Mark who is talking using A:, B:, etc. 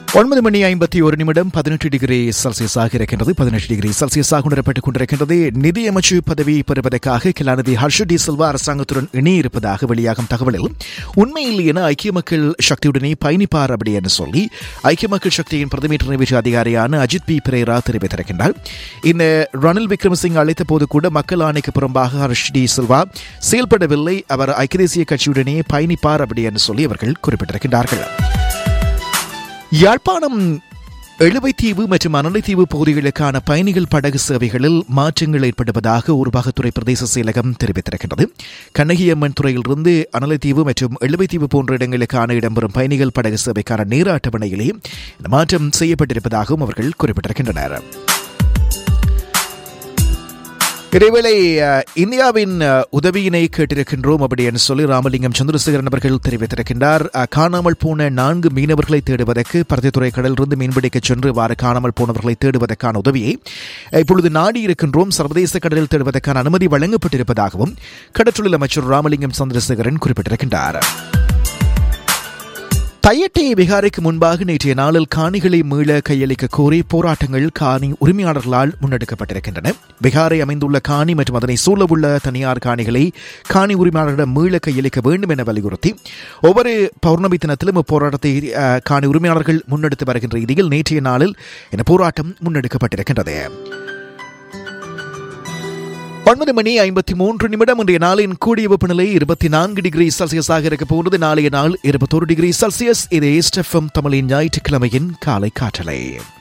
A: ஒன்பது மணி ஐம்பத்தி ஒரு நிமிடம் பதினெட்டு டிகிரி செல்சியஸாக இருக்கின்றது பதினெட்டு டிகிரி செல்சியஸாக உணரப்பட்டுக் கொண்டிருக்கின்றது நிதியமைச்சு பதவி பெறுவதற்காக கலாநிதி ஹர்ஷ டி சில்வா அரசாங்கத்துடன் இணையிருப்பதாக வெளியாகும் தகவலில் உண்மையில் என ஐக்கிய மக்கள் சக்தியுடனே பயணிப்பார் அப்படி என்று சொல்லி ஐக்கிய மக்கள் சக்தியின் பிரதமர் நிறைவேற்று அதிகாரியான அஜித் பி பிரேரா தெரிவித்திருக்கின்றார் இந்த ரணில் விக்ரமசிங் அழைத்த போது கூட மக்கள் ஆணைக்கு புறம்பாக ஹர்ஷ் டி சில்வா செயல்படவில்லை அவர் ஐக்கிய தேசிய கட்சியுடனே பயணிப்பார் அப்படி என்று சொல்லி அவர்கள் குறிப்பிட்டிருக்கின்றார்கள் யாழ்ப்பாணம் எழுவைத்தீவு மற்றும் அனலைத்தீவு பகுதிகளுக்கான பயணிகள் படகு சேவைகளில் மாற்றங்கள் ஏற்படுவதாக ஊர்பாகத்துறை பிரதேச செயலகம் தெரிவித்திருக்கின்றது கண்ணகியம்மன் துறையிலிருந்து அனலைத்தீவு மற்றும் எழுவைத்தீவு போன்ற இடங்களுக்கான இடம்பெறும் பயணிகள் படகு சேவைக்கான நேர அட்டவணையிலே இந்த மாற்றம் செய்யப்பட்டிருப்பதாகவும் அவர்கள் குறிப்பிட்டிருக்கின்றனர் இதேவேளை அஹ், இந்தியாவின் அஹ், உதவியினை கேட்டிருக்கின்றோம் அப்படி என்று சொல்லி ராமலிங்கம் சந்திரசேகரன் அவர்கள் தெரிவித்திருக்கின்றார் அஹ், காணாமல் போன நான்கு மீனவர்களை தேடுவதற்கு பருத்தித்துறை கடலிலிருந்து மீன்பிடிக்கச் சென்று வாறு காணாமல் போனவர்களை தேடுவதற்கான உதவியை அஹ், இப்பொழுது நாடி இருக்கின்றோம் சர்வதேச கடலில் தேடுவதற்கான அனுமதி வழங்கப்பட்டிருப்பதாகவும் கடற்றொழில் அமைச்சர் ராமலிங்கம் சந்திரசேகரன் குறிப்பிட்டிருக்கின்றார் தையட்டை விகாரைக்கு முன்பாக நேற்றைய நாளில் காணிகளை மீள கையளிக்க கோரி போராட்டங்கள் காணி உரிமையாளர்களால் முன்னெடுக்கப்பட்டிருக்கின்றன விகாரை அமைந்துள்ள காணி மற்றும் அதனை சூழவுள்ள தனியார் காணிகளை காணி உரிமையாளரிடம் மீள கையளிக்க வேண்டும் என வலியுறுத்தி ஒவ்வொரு பௌர்ணமி தினத்திலும் இப்போராட்டத்தை அஹ், காணி உரிமையாளர்கள் முன்னெடுத்து வருகின்ற ரீதியில் நேற்றைய நாளில் இந்த போராட்டம் முன்னெடுக்கப்பட்டிருக்கின்றது ஒன்பது மணி ஐம்பத்தி மூன்று நிமிடம் இன்றைய நாளின் கூடிய வெப்பநிலை இருபத்தி நான்கு டிகிரி செல்சியஸாக இருக்க போகிறது நாளைய நாள் இருபத்தோரு டிகிரி செல்சியஸ் இது எஸ்டெஃப்எம் தமிழின் ஞாயிற்றுக்கிழமையின் காலை காற்றலை